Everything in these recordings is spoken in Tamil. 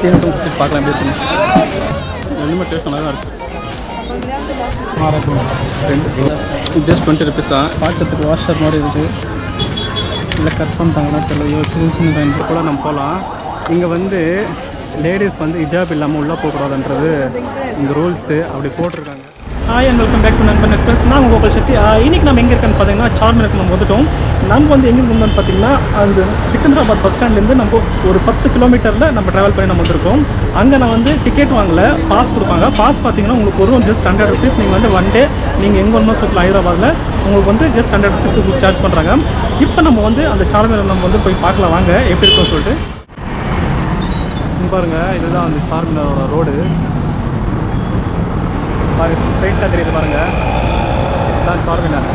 டீனுக்கும் குடிச்சிட்டு பார்க்கலாம் எப்படி இருக்குன்னு ரெண்டுமே டேஸ்ட் நல்லா தான் இருக்குது ரெண்டு ஜஸ்ட் டுவெண்ட்டி ருபீஸ் தான் பார்க்கறதுக்கு வாஷர் மாதிரி இருக்குது இல்லை கட் பண்ணிட்டாங்கன்னா தெரியல சின்ன சின்ன டைம் கூட நம்ம போகலாம் இங்கே வந்து லேடிஸ் வந்து ஹிஜாப் இல்லாமல் உள்ளே போகக்கூடாதுன்றது இந்த ரூல்ஸு அப்படி போட்டிருக்காங்க hi and welcome back to Nanban Express நான் உங்கள் சக்தி ஆஹ் இன்னைக்கு நம்ம எங்கே இருக்கேன்னு பார்த்தீங்கன்னா சார்மினருக்கு நம்ம வந்துட்டோம் நம்ம வந்து எங்கே இருந்தோம்னு பார்த்தீங்கன்னா அந்த சிக்கந்தராபாத் பஸ் ஸ்டாண்ட்லேருந்து நம்ம ஒரு பத்து கிலோமீட்டரில் நம்ம ட்ராவல் பண்ணி நம்ம வந்திருக்கோம் அங்கே நான் வந்து டிக்கெட் வாங்கல பாஸ் கொடுப்பாங்க பாஸ் பார்த்தீங்கன்னா உங்களுக்கு ஒரு ஜஸ்ட் ஹண்ட்ரட் ருபீஸ் நீங்கள் வந்து ஒன் டே நீங்கள் எங்கே ஒன்றும் சுற்றலாம் ஹைதராபாத்தில் உங்களுக்கு வந்து ஜஸ்ட் ஹண்ட்ரட் ருபீஸ் சார்ஜ் பண்ணுறாங்க இப்போ நம்ம வந்து அந்த சார்மினர் நம்ம வந்து போய் பார்க்கலாம் வாங்க எப்படி இருக்கும்னு சொல்லிட்டு இங்க பாருங்க இதுதான் அந்த சார்மினரோட ரோடு பாருங்க ஸ்ட்ரைட்டாக தெரியுது பாருங்க இதுதான் சார்மினார்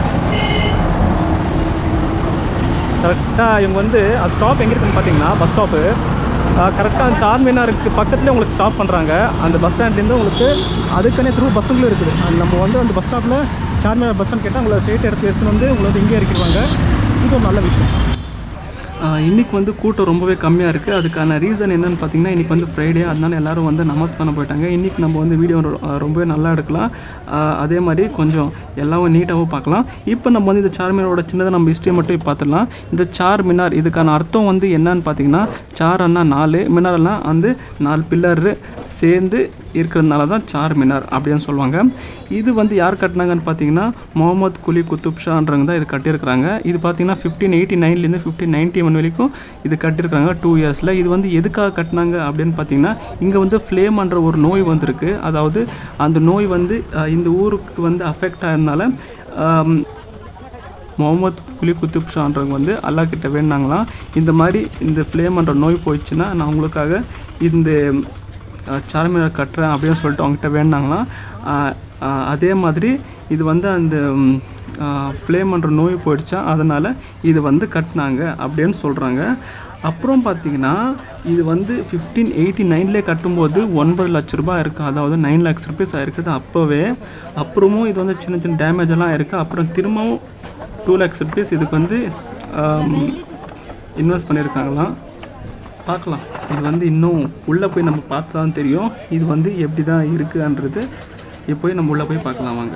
கரெக்டாக இவங்க வந்து அது ஸ்டாப் எங்கே இருக்குன்னு பார்த்தீங்கன்னா பஸ் ஸ்டாப்பு கரெக்டாக அந்த சார்மினாருக்கு பக்கத்துலேயே உங்களுக்கு ஸ்டாப் பண்ணுறாங்க அந்த பஸ் ஸ்டாண்ட்லேருந்து உங்களுக்கு அதுக்குன்னே த்ரூ பஸ்ஸுங்களும் இருக்குது அது நம்ம வந்து அந்த பஸ் ஸ்டாப்பில் சார்மினார் பஸ்ஸுன்னு கேட்டால் உங்களை ஸ்ட்ரெயிட் இடத்துல எடுத்துன்னு வந்து உங்களை வந்து இங்கே இறக்கிடுவாங்க இது ஒரு நல்ல விஷயம் இன்றைக்கி வந்து கூட்டம் ரொம்பவே கம்மியாக இருக்குது அதுக்கான ரீசன் என்னன்னு பார்த்தீங்கன்னா இன்றைக்கி வந்து ஃப்ரைடே அதனால எல்லாரும் வந்து நமாஸ் பண்ண போயிட்டாங்க இன்றைக்கி நம்ம வந்து வீடியோ ரொம்பவே நல்லா எடுக்கலாம் ஆஹ் அதே மாதிரி கொஞ்சம் எல்லாம் நீட்டாகவும் பார்க்கலாம் இப்போ நம்ம வந்து இந்த சார்மினாரோட சின்னதாக நம்ம ஹிஸ்ட்ரி மட்டும் இப்ப பார்த்துடலாம் இந்த சார் மினார் இதுக்கான அர்த்தம் வந்து என்னன்னு பார்த்தீங்கன்னா சார் அண்ணா நாலு மினார்னா வந்து நாலு பில்லர் சேர்ந்து இருக்கிறதுனால தான் சார் மினார் அப்படின்னு சொல்லுவாங்க இது வந்து யார் கட்டினாங்கன்னு பார்த்தீங்கன்னா முகமது குலி குத்துப் ஷான்றவங்க தான் இது கட்டியிருக்கிறாங்க இது பார்த்தீங்கன்னா ஃபிஃப்டீன் எயிட்டி நைன்லேருந்து ஃபிஃப்டீன் நைன்ட்டி ஒன் வரைக்கும் இது கட்டியிருக்காங்க டூ இயர்ஸில் இது வந்து எதுக்காக கட்டினாங்க அப்படின்னு பார்த்தீங்கன்னா இங்கே வந்து ஃப்ளேம்ன்ற ஒரு நோய் வந்திருக்கு அதாவது அந்த நோய் வந்து அஹ், இந்த ஊருக்கு வந்து அஃபெக்ட் ஆகிறதுனால ஆம், முகமது குலி குத்துப் ஷான்றவங்க வந்து அல்லாஹ் கிட்ட வேணாங்களாம் இந்த மாதிரி இந்த ஃப்ளேம்ன்ற நோய் போயிடுச்சுன்னா நான் உங்களுக்காக இந்த சார்மினார் கட்டுறேன் அப்படின்னு சொல்லிட்டு அவங்ககிட்ட வேணாங்களாம் ஆஹ் ஆஹ் அதே மாதிரி இது வந்து அந்த ஃப்ளேம்ன்ற நோய் போயிடுச்சா அதனால் இது வந்து கட்டினாங்க அப்படின்னு சொல்கிறாங்க அப்புறம் பார்த்தீங்கன்னா இது வந்து ஃபிஃப்டீன் எயிட்டி நைன்லேயே கட்டும்போது ஒன்பது லட்ச ரூபாய் இருக்குது அதாவது நைன் லேக்ஸ் ருபீஸ் ஆயிருக்குது அப்போவே அப்புறமும் இது வந்து சின்ன சின்ன டேமேஜ் எல்லாம் இருக்குது அப்புறம் திரும்பவும் டூ லேக்ஸ் ருபீஸ் இதுக்கு வந்து இன்வெஸ்ட் பண்ணியிருக்காங்களாம் பார்க்கலாம் இது வந்து இன்னும் உள்ளே போய் நம்ம பார்த்து தான் தெரியும் இது வந்து எப்படி தான் இருக்குன்றது இப்போ நம்ம உள்ளே போய் பார்க்கலாம் வாங்க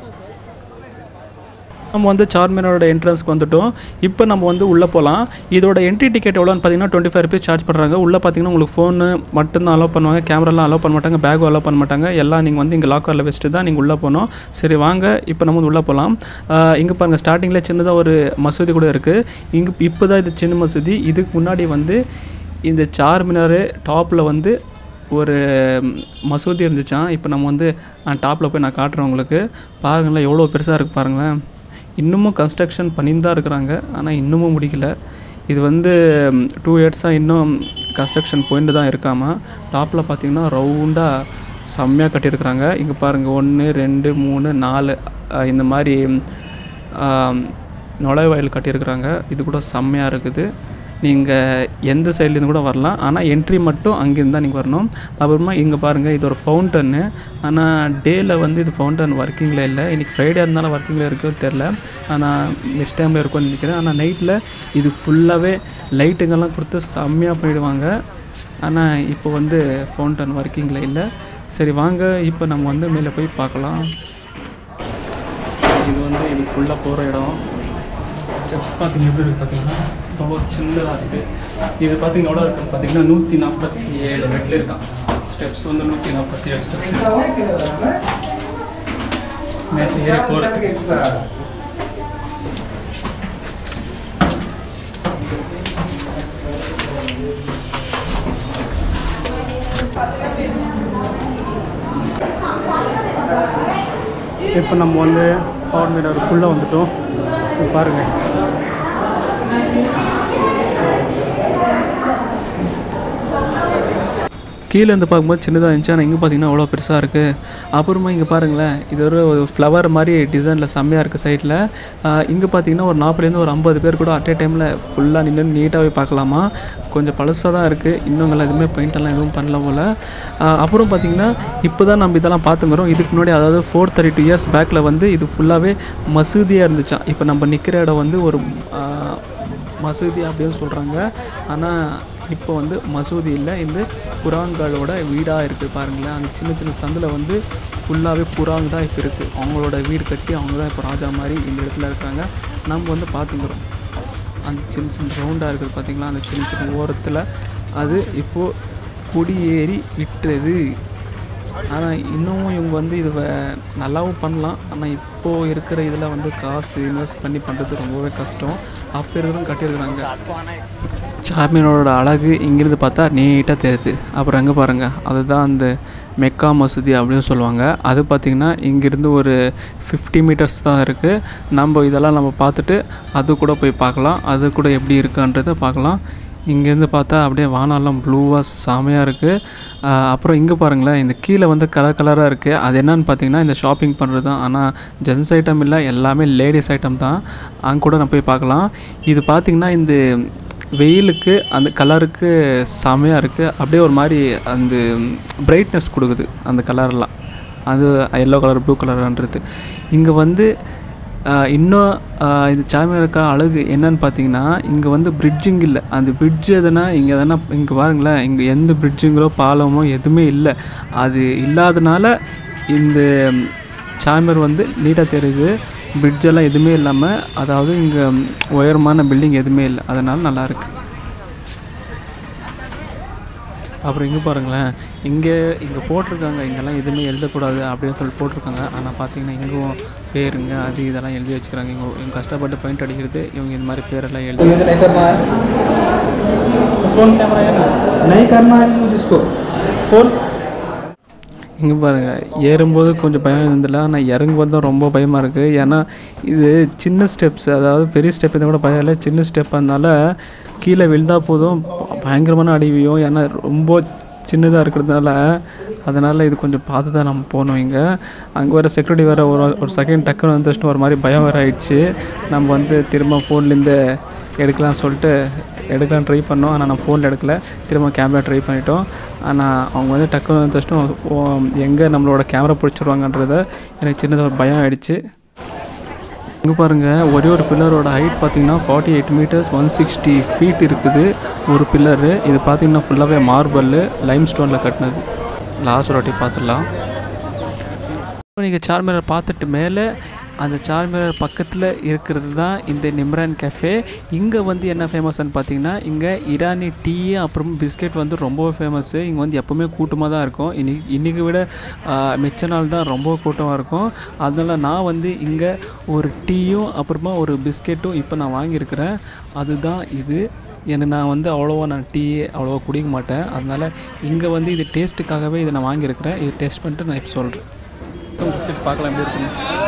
நம்ம வந்து சார்மினரோட என்ட்ரன்ஸ்க்கு வந்துட்டோம் இப்போ நம்ம வந்து உள்ளே போகலாம் இதோட என்ட்ரி டிக்கெட் எவ்வளோன்னு பார்த்தீங்கன்னா டுவெண்ட்டி ஃபைவ் ருபீஸ் சார்ஜ் பண்ணுறாங்க உள்ளே பார்த்தீங்கன்னா உங்களுக்கு ஃபோனு மட்டும்தான் அலோவ் பண்ணுவாங்க கேமராலாம் அலோவ் பண்ண மாட்டாங்க பேக்கும் அலோவ் பண்ண மாட்டாங்க எல்லாம் நீங்கள் வந்து இங்கே லாக்கரில் வச்சுட்டு தான் நீங்கள் உள்ளே போகணும் சரி வாங்க இப்போ நம்ம வந்து உள்ளே போகலாம் இங்கே பாருங்கள் ஸ்டார்டிங்கில் சின்னதாக ஒரு மசூதி கூட இருக்குது இங்கே இப்போ தான் இது சின்ன மசூதி இதுக்கு முன்னாடி வந்து இந்த சார்மினார் டாப்பில் வந்து ஒரு மசூதி இருந்துச்சான் இப்போ நம்ம வந்து டாப்பில் போய் நான் காட்டுறேன் உங்களுக்கு பாருங்களேன் எவ்வளோ பெருசாக இருக்குது பாருங்களேன் இன்னமும் கன்ஸ்ட்ரக்ஷன் பண்ணின்னு தான் இருக்கிறாங்க ஆனால் இன்னமும் முடிக்கல இது வந்து டூ இயர்ஸாக இன்னும் கன்ஸ்ட்ரக்ஷன் போயிட்டு தான் இருக்காமா டாப்பில் பார்த்தீங்கன்னா ரவுண்டாக செம்மையாக கட்டியிருக்கிறாங்க இங்கே பாருங்கள் ஒன்று ரெண்டு மூணு நாலு அஹ் இந்த மாதிரி ஆம், நுழைவாயில் கட்டியிருக்கிறாங்க இது கூட செம்மையாக இருக்குது நீங்கள் எந்த சைட்லேருந்து கூட வரலாம் ஆனால் என்ட்ரி மட்டும் அங்கேருந்து தான் நீங்கள் வரணும் அப்புறமா இங்கே பாருங்கள் இது ஒரு ஃபவுண்டன்னு ஆனால் டேயில் வந்து இது ஃபவுண்டன் ஒர்க்கிங்கில் இல்லை இன்றைக்கி ஃப்ரைடே இருந்தாலும் ஒர்க்கிங்கில் இருக்கோ தெரில ஆனால் மிஸ் டைமில் இருக்கும்னு நினைக்கிறேன் ஆனால் நைட்டில் இது ஃபுல்லாகவே லைட்டுங்கெல்லாம் கொடுத்து செம்மையாக பண்ணிடுவாங்க ஆனால் இப்போ வந்து ஃபவுண்டன் ஒர்க்கிங்கில் இல்லை சரி வாங்க இப்போ நம்ம வந்து மேலே போய் பார்க்கலாம் இது வந்து இதுக்குள்ளே போகிற இடம் ஸ்டெப்ஸ் பார்த்தீங்க எப்படி இருக்குது பார்த்தீங்கன்னா ரொம்ப சின்னதாக இருக்குது இது பார்த்தீங்கன்னா எவ்வளோ இருக்குன்னு பார்த்தீங்கன்னா நூற்றி நாற்பத்தி ஏழு மெட்டில் இருக்கான் ஸ்டெப்ஸ் வந்து நூற்றி நாற்பத்தி ஏழு ஸ்டெப்ஸ் மேலே ஏறி போகிறதுக்கு இப்போ நம்ம வந்து பவர் மீட்டருக்குள்ளே வந்துட்டோம் இங்க பாருங்க கீழே இருந்து பார்க்கும்போது சின்னதாக இருந்துச்சு ஆனால் இங்கே பார்த்தீங்கன்னா அவ்வளோ பெருசாக இருக்குது அப்புறமா இங்கே பாருங்களேன் இது ஒரு ஃப்ளவர் மாதிரி டிசைனில் செம்மையாக இருக்குது சைட்டில் இங்கே பார்த்தீங்கன்னா ஒரு நாற்பதுலேருந்து ஒரு ஐம்பது பேர் கூட அட் ஏ டைமில் ஃபுல்லாக நின்று நீட்டாகவே பார்க்கலாமா கொஞ்சம் பழசாக தான் இருக்குது இன்னும் எல்லாம் எதுவுமே பெயிண்டெல்லாம் எதுவும் பண்ணல போல் அப்புறம் பார்த்தீங்கன்னா இப்போ தான் நம்ம இதெல்லாம் பார்த்துங்கிறோம் இதுக்கு முன்னாடி அதாவது ஃபோர் தேர்ட்டி டூ இயர்ஸ் பேக்கில் வந்து இது ஃபுல்லாகவே மசூதியாக இருந்துச்சாம் இப்போ நம்ம நிற்கிற இடம் வந்து ஒரு ஆ, மசூதி அப்படின்னு சொல்கிறாங்க ஆனால் இப்போ வந்து மசூதி இல்லை இந்த குரான்களோட வீடாக இருக்குது பாருங்களேன் அந்த சின்ன சின்ன சந்தில் வந்து ஃபுல்லாகவே குரான் தான் இப்போ இருக்குது அவங்களோட வீடு கட்டி அவங்க தான் இப்போ ராஜா மாதிரி இந்த இடத்துல இருக்காங்க நம்ம வந்து பார்த்துக்கிறோம் அந்த சின்ன சின்ன ரவுண்டாக இருக்குது பார்த்தீங்களா அந்த சின்ன சின்ன ஓரத்தில் அது இப்போது குடியேறி விட்டுறது ஆனால் இன்னமும் இவங்க வந்து இது வ- நல்லாவும் பண்ணலாம் ஆனால் இப்போது இருக்கிற இதில் வந்து காசு இன்வெஸ்ட் பண்ணி பண்ணுறது ரொம்பவே கஷ்டம் அப்போ இருக்கிறவங்க கட்டியிருக்கிறாங்க சார்மினோட அழகு இங்கிருந்து பார்த்தா நீட்டாக தெரியுது அப்புறம் எங்கே பாருங்கள் அதுதான் அந்த மெக்கா மசூதி அப்படின்னு சொல்லுவாங்க அது பார்த்திங்கன்னா இங்கேருந்து ஒரு ஃபிஃப்டி மீட்டர்ஸ் தான் இருக்குது நம்ம இதெல்லாம் நம்ம பார்த்துட்டு அது கூட போய் பார்க்கலாம் அது கூட எப்படி இருக்குன்றதை பார்க்கலாம் இங்கேருந்து பார்த்தா அப்படியே வானம்லாம் ப்ளூவாக செமையாக இருக்குது அப்புறம் இங்கே பாருங்களேன் இந்த கீழே வந்து கலர் கலராக இருக்குது அது என்னன்னு பார்த்தீங்கன்னா இந்த ஷாப்பிங் பண்ணுறது தான் ஆனால் ஜென்ஸ் ஐட்டம் இல்லை எல்லாமே லேடிஸ் ஐட்டம் தான் அங்கே கூட நான் போய் பார்க்கலாம் இது பார்த்திங்கன்னா இந்த வெயிலுக்கு அந்த கலருக்கு செமையாக இருக்குது அப்படியே ஒரு மாதிரி அந்த பிரைட்னஸ் கொடுக்குது அந்த கலர்லாம் அது எல்லோ கலர் ப்ளூ கலர்ன்றது இங்கே வந்து ஆஹ், இன்னும் ஆஹ், இந்த சார்மியார் இருக்க அழகு என்னன்னு பார்த்தீங்கன்னா இங்கே வந்து பிரிட்ஜிங் இல்லை அந்த பிரிட்ஜ் எதுனா இங்கே எதனா இங்கே பாருங்களேன் இங்கே எந்த பிரிட்ஜுங்களோ பாலமோ எதுவுமே இல்லை அது இல்லாதனால இந்த சார்மியார் வந்து நீட்டாக தெரியுது bridge எல்லாம் எதுவுமே இல்லாமல் அதாவது இங்கே உயரமான பில்டிங் எதுவுமே இல்லை அதனால் நல்லாயிருக்கு அப்புறம் இங்கே பாருங்களேன் இங்கே இங்கே போட்டிருக்காங்க இங்கெல்லாம் எதுவுமே எழுதக்கூடாது அப்படின்னு சொல்லி போட்டிருக்காங்க ஆனால் பார்த்தீங்கன்னா இங்கும் பேருங்க அது இதெல்லாம் எழுதி வச்சுக்கிறாங்க இவங்க இவங்க கஷ்டப்பட்டு பெயிண்ட் அடிக்கிறது இவங்க இந்த மாதிரி பேரெல்லாம் எழுதி नहीं करना है ஃபோன் கேமரா नहीं करना है यूज इसको ஃபோன் இங்கே பாருங்கள் ஏறும்போது கொஞ்சம் பயம் இருந்தில்ல ஆனால் இறங்கும்போது தான் ரொம்ப பயமாக இருக்குது ஏன்னா இது சின்ன ஸ்டெப்ஸ் அதாவது பெரிய ஸ்டெப் இருந்தால் கூட பயம் இல்லை சின்ன ஸ்டெப் அதனால கீழே விழுந்தால் போதும் ப- பயங்கரமான அடிவியும் ஏன்னா ரொம்ப சின்னதாக இருக்கிறதுனால அதனால் இது கொஞ்சம் பார்த்து தான் நம்ம போகணும் இங்கே அங்கே வர செக்யூரிட்டி வேறு ஒரு ஒரு செகண்ட் டக்குன்னு வந்துச்சுன்னு ஒரு மாதிரி பயம் வேறு ஆயிடுச்சு நம்ம வந்து திரும்ப ஃபோன்லேருந்து எடுக்கலாம் சொல்லிட்டு எடுக்கலாம் ட்ரை பண்ணோம் ஆனால் நான் ஃபோனில் எடுக்கல திரும்ப கேமரா ட்ரை பண்ணிட்டோம் ஆனால் அவங்க வந்து டக்குன்னு வந்துச்சுட்டும் எங்கே நம்மளோட கேமரா பிடிச்சிருவாங்கன்றத எனக்கு சின்னதாக ஒரு பயம் ஆயிடுச்சு இங்கே பாருங்கள் ஒரே ஒரு பில்லரோட ஹைட் பார்த்தீங்கன்னா forty eight meters one sixty feet இருக்குது ஒரு பில்லரு இது பார்த்தீங்கன்னா ஃபுல்லாகவே மார்பல் லைம் ஸ்டோனில் கட்டினது லாஸ்ட் ஒரு வாட்டி பார்த்துடலாம் இப்போ நீங்கள் சார்மினார் பார்த்துட்டு மேலே அந்த சார்மினார் பக்கத்தில் இருக்கிறது தான் இந்த நிம்ரான் கஃபே இங்கே வந்து என்ன ஃபேமஸ்ன்னு பார்த்தீங்கன்னா இங்கே ஈரானி டீ அப்புறம் பிஸ்கெட் வந்து ரொம்ப ஃபேமஸ்ஸு இங்கே வந்து எப்போவுமே கூட்டமாக தான் இருக்கும் இன்னைக்கு இன்றைக்கி விட ஆ, மிச்ச நாள் தான் ரொம்ப கூட்டமாக இருக்கும் அதனால் நான் வந்து இங்கே ஒரு டீயும் அப்புறமா ஒரு பிஸ்கெட்டும் இப்போ நான் வாங்கியிருக்கிறேன் அதுதான் இது எனக்கு நான் வந்து அவ்வளோவா நான் டீ அவ்வளோவா குடிக்க மாட்டேன் அதனால் இங்கே வந்து இது டேஸ்ட்டுக்காகவே இதை நான் வாங்கியிருக்கிறேன் இது டேஸ்ட் பண்ணிட்டு நான் இப்போ சொல்கிறேன் குடிச்சிட்டு பார்க்கலாம் எப்படி இருக்குன்னு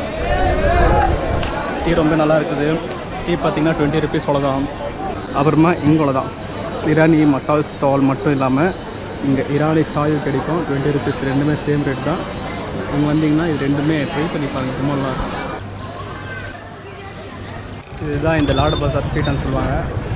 டீ ரொம்ப நல்லா இருக்குது டீ பார்த்தீங்கன்னா டுவெண்ட்டி ருபீஸ் அவ்வளோதான் அப்புறமா இங்கோல தான் இரானி மசால் ஸ்டால் மட்டும் இல்லாமல் இங்கே இரானி சாயும் கிடைக்கும் டுவெண்ட்டி ருபீஸ் ரெண்டுமே சேம் ரேட் தான் இங்கே வந்தீங்கன்னா இது ரெண்டுமே ட்ரை பண்ணி பாருங்க ரொம்ப நல்லா இருக்கும் இதுதான் இந்த லாடு பசார் ஸ்ட்ரீட்னு சொல்லுவாங்க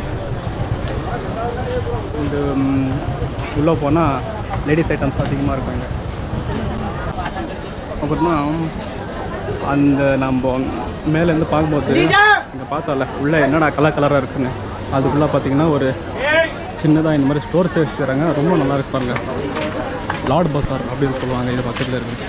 இந்த ம், உள்ளே போனால் லேடிஸ் ஐட்டம்ஸ் அதிகமாக இருக்கும் இங்கே அப்புறமா அந்த நம்ம மேலேருந்து பார்க்கும்போது இங்கே பார்த்தோம்ல உள்ளே என்னடா கலர் கலராக இருக்குன்னு அதுக்குள்ளே பார்த்தீங்கன்னா ஒரு சின்னதாக இந்த மாதிரி ஸ்டோர்ஸ் வச்சுக்கிறாங்க ரொம்ப நல்லா இருக்கு பாருங்க லார்ட் பசார் அப்படின்னு சொல்லுவாங்க இது பக்கத்தில் இருக்கு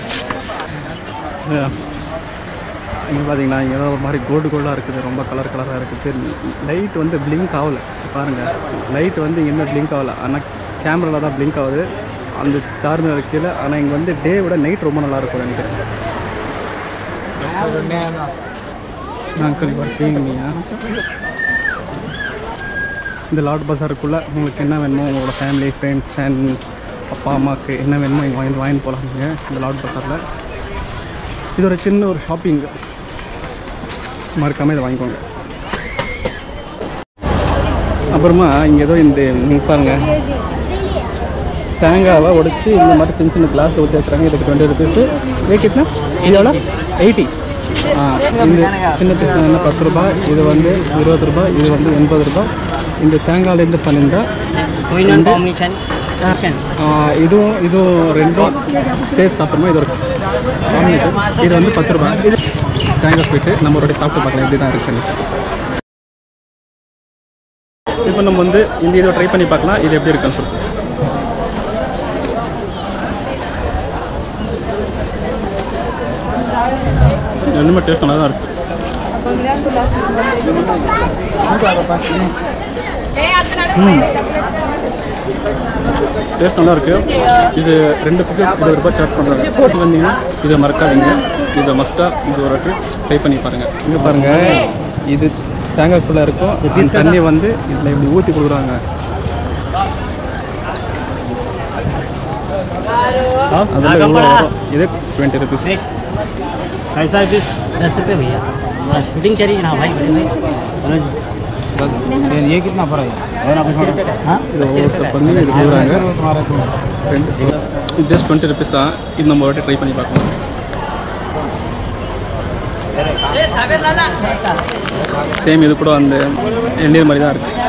இங்கே பார்த்தீங்கன்னா இங்கே ஏதோ ஒரு மாதிரி கோல்டு கோல்டாக இருக்குது ரொம்ப கலர் கலராக இருக்குது லைட் வந்து பிளிங்க் ஆகலை பாருங்கள் லைட் வந்து இங்கே இன்னும் பிளிங்க் ஆகலை ஆனால் கேமராவில் தான் பிளிங்க் ஆகுது அந்த சார்ஜர் கீழே ஆனால் இங்கே வந்து டே விட நைட் ரொம்ப நல்லா இருக்கும் எனக்கு அங்கிள் யுவர் சீங் மீயா இந்த லாட் பஸாருக்குள்ளே உங்களுக்கு என்ன வேணுமோ உங்களோட ஃபேமிலி ஃப்ரெண்ட்ஸ் அண்ட் அப்பா அம்மாவுக்கு என்ன வேணுமோ இங்கே வாங்கி வாங்கிட்டு போகலாம் நீங்கள் இந்த லாட் பஸாரில் இது ஒரு சின்ன ஒரு ஷாப்பிங் மறக்காமல் இதை வாங்கிக்கோங்க அப்புறமா இங்கே ஏதோ இந்த இங்க பாருங்க தேங்காவை உடைச்சி இந்த மாதிரி சின்ன சின்ன கிளாஸில் ஊற்றி வச்சுறாங்க இதுக்கு டுவெண்ட்டி ருபீஸு வேக்கெட்னா இது எவ்வளோ எயிட்டி ஆ இந்த சின்ன பீஸ் என்ன பத்து ரூபாய் இது வந்து இருபது ரூபாய் இது வந்து எண்பது ரூபாய் இந்த தேங்காயிலேருந்து பண்ணியிருந்தா Twin on combination. Option. ஆ, இதுவும் இதுவும் ரெண்டும் சேர்த்து சாப்பிட்றோமா இது ஒரு காம்பினேஷன் இது வந்து பத்து ரூபாய் இது தேங்காய் ஸ்வீட்டு நம்ம ஒரு வாட்டி சாப்பிட்டு பார்க்கலாம் எப்படி தான் இருக்குன்னு இப்போ நம்ம வந்து இந்த இதை ட்ரை பண்ணி பார்க்கலாம் இது எப்படி இருக்குன்னு சொல்லிட்டு ரெண்டுமே டேஸ்ட் நல்லா தான் இருக்கு டேஸ்ட் நல்லா இருக்கு இது ரெண்டு பக்கம் இருபது ரூபாய் சார்ஜ் பண்ணுறாங்க போட்டு வந்தீங்கன்னா இதை மறக்காதீங்க இதை மஸ்ட்டாக இது ஒரு ட்ரை பண்ணி பாருங்கள் இங்கே பாருங்கள் இது தேங்காய்க்குள்ளே இருக்கும் இந்த தண்ணி வந்து இதில் இப்படி ஊற்றி கொடுக்குறாங்க அதில் எவ்வளோ வரும் இது டுவெண்ட்டி ருபீஸ் कैसा है पीस दस रुपये भैया थोड़ा शूटिंग चाहिए ना भाई बोलो जी ये कितना पड़ा है और आप अस्सी रुपये का हाँ இது ஒவ்வொருத்தர் பண்ணி இது கொடுக்குறாங்க ரெண்டு இது ஜஸ்ட் டுவெண்ட்டி ருபீஸ் தான் இது நம்ம ஒரு வாட்டி ட்ரை பண்ணி பார்க்கலாம் சேம் இது கூட அந்த எண்ணீர் மாதிரி தான் இருக்கு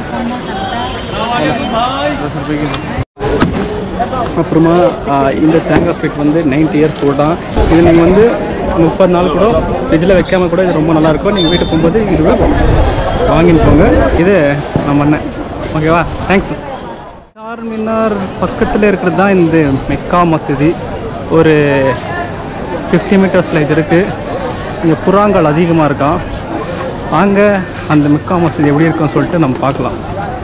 அப்புறமா ஆ, இந்த தேங்காய் ஸ்வீட் வந்து நைன்டி இயர்ஸ் ஓல்டாக இது நீங்கள் வந்து முப்பது நாள் கூட ஃப்ரிட்ஜில் வைக்காம கூட இது ரொம்ப நல்லாயிருக்கும் நீங்கள் வீட்டுக்கு போகும்போது இது வாங்கின்னு போங்க இது நம்ம அண்ணன் ஓகேவா தேங்க்ஸ் சார்மினார் பக்கத்தில் இருக்கிறது தான் இந்த மெக்கா மசூதி ஒரு ஃபிஃப்டி மீட்டர்ஸில் இது இருக்குது இங்கே புறாங்கள் அதிகமாக இருக்கான் அங்கே அந்த மெக்கா மசூதி எப்படி இருக்குன்னு சொல்லிட்டு நம்ம பார்க்கலாம்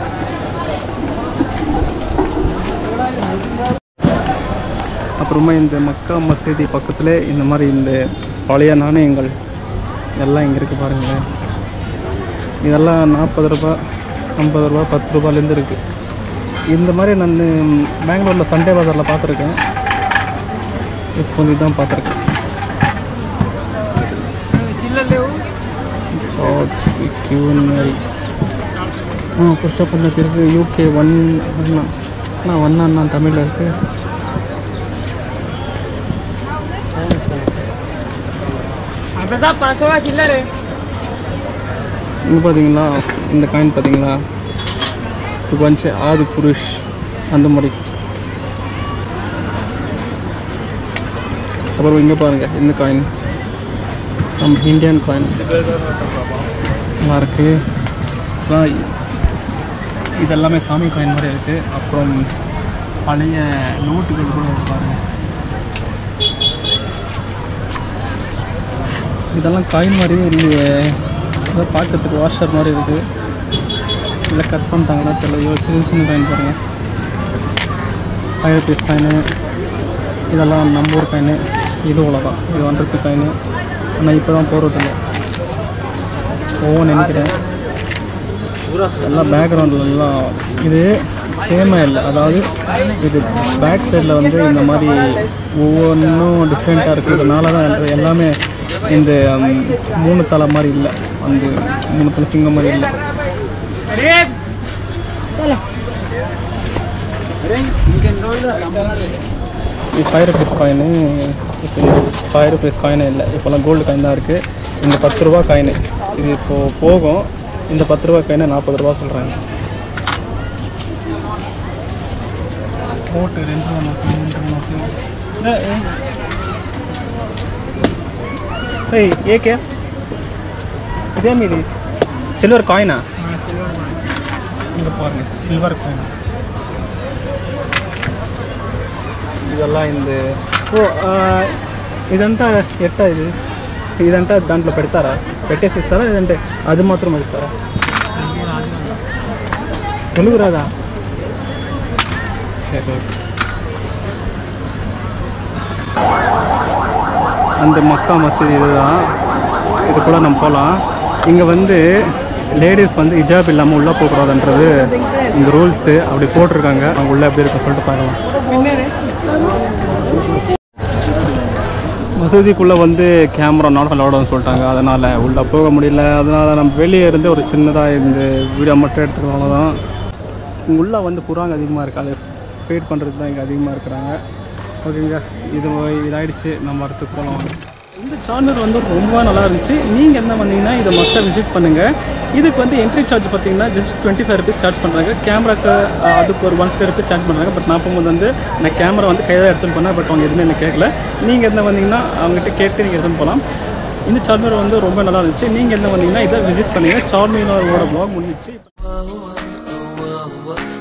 அப்புறமா இந்த மக்கா மசூதி பக்கத்தில் இந்த மாதிரி இந்த பழைய நாணயங்கள் எல்லாம் இங்கே இருக்குது பாருங்களேன் இதெல்லாம் நாற்பது ரூபா ஐம்பது ரூபா பத்து ரூபாலேருந்து இருக்குது இந்த மாதிரி நான் பெங்களூரில் சண்டே பஜாரில் பார்த்துருக்கேன் இப்போ இதுதான் பார்த்துருக்கேன் ஜார்ஜ் கியூனரி ஆ புஷ்டப்பண்ணத்து இருக்குது யூகே ஒன் அண்ணா அண்ணா ஒன் அண்ணா தமிழில் இருக்குது இங்கே பார்த்தீங்களா இந்த காயின் பார்த்தீங்களா இது வந்து ஆதி புருஷ் அந்த மாதிரி அப்புறம் இங்கே பாருங்கள் இந்த காயின் நம்ம இந்தியன் காயின் நல்லா இருக்கு அப்புறம் இதெல்லாமே சாமி காயின் மாதிரி இருக்குது அப்புறம் பழைய நோட்டுகள் கூட இருக்கு பாருங்க இதெல்லாம் காயின் மாதிரியே இல்லையே ஏதோ பார்க்கறதுக்கு வாஷர் மாதிரி இருக்குது இல்லை கட் பண்ணிட்டாங்களா தெரியல ஐயோ சின்ன சின்ன காயின் பாருங்கள் ஃபைவ் ருபீஸ் காயின் இதெல்லாம் நம்ம ஊர் காயின் இது அவ்வளோதான் இது ஒன் ருபி காயின் ஆனால் இப்போ தான் போடுறதில்ல ஓன்னு நினைக்கிறேன் எல்லாம் பேக்ரவுண்டில் எல்லாம் இது சேமாக இல்லை அதாவது இது பேக் சைடில் வந்து இந்த மாதிரி ஒவ்வொன்றும் டிஃப்ரெண்ட்டாக இருக்கிறதுனால தான் இது எல்லாமே இந்த ம், மூணு தலை மாதிரி இல்லை அந்த மூணு தலை சிங்கம் மாதிரி இல்லை இது ஃபைவ் ருபீஸ் காயின் இப்போ ஃபைவ் ருபீஸ் காயின் இல்லை இப்போல்லாம் கோல்டு காயின் தான் இருக்குது இந்த பத்து ரூபா காயின் இது இப்போது போகும் இந்த பத்து ரூபா காயினை நாற்பது ரூபா சொல்கிறாங்க போட்டு ரெண்டு ரூபா நோட்டு மூணு ரூபா நோட்டு ஏ, ஏ. ஏய் ஏகே இதே மீது சில்வர் காயினா இங்கே பாருங்க சில்வர் காயின் இதெல்லாம் இந்த ఓ ఆ, ఇదంతా ఎట్టా ఇది ఇదంతా దాంట్లో పెడతారా పెట్టేసి ఇస్తారా లేదంటే అది మాత్రం ఇస్తారా తెలుగు రాదా సరే அந்த மக்கா மசூதி இதுதான் இது கூட நம்ம போகலாம் இங்கே வந்து லேடிஸ் வந்து ஹிஜாப் இல்லாமல் உள்ளே போகக்கூடாதுன்றது இந்த ரூல்ஸு அப்படி போட்டிருக்காங்க அவங்க உள்ளே எப்படி இருக்குன்னு சொல்லிட்டு பார்க்கலாம் மசூதிக்குள்ளே வந்து கேமரா நாட் அலோடுன்னு சொல்லிட்டாங்க அதனால் உள்ளே போக முடியல அதனால் நம்ம வெளியே இருந்து ஒரு சின்னதாக இந்த வீடியோ மட்டும் எடுத்துக்கிறோம் அவ்வளோதான் இங்கே உள்ளே வந்து புறாங்க அதிகமாக இருக்கு அதை ஃபீட் பண்ணுறது தான் இங்கே அதிகமாக இருக்கிறாங்க ஓகேங்க இது இதாயிடுச்சு நம்ம அடுத்து போகலாம் வாங்க. இந்த சார்னர் வந்து ரொம்ப நல்லா இருந்துச்சு நீங்கள் என்ன பண்ணீங்கன்னா இதை மஸ்ட்டாக விசிட் பண்ணுங்கள் இதுக்கு வந்து என்ட்ரி சார்ஜ் பார்த்தீங்கன்னா just twenty five rupees charge பண்ணுறாங்க கேமராக்கு அதுக்கு ஒரு ஒன் ஃபைவ் ருபீஸ் சார்ஜ் பண்ணுறாங்க பட் நான் போகும்போது வந்து நான் கேமரா வந்து கையில் எடுத்துன்னு போனேன் பட் அவங்க எதுவுமே எனக்கு கேட்கல நீங்கள் என்ன வந்தீங்கன்னா அவங்ககிட்ட கேட்டு நீங்கள் எடுத்துன்னு போகலாம் இந்த சார்மர் வந்து ரொம்ப நல்லா இருந்துச்சு நீங்கள் என்ன வந்தீங்கன்னா இதை விசிட் பண்ணுங்கள் சார்மினோட ப்ளாக் முடிஞ்சிச்சு whoa, whoa.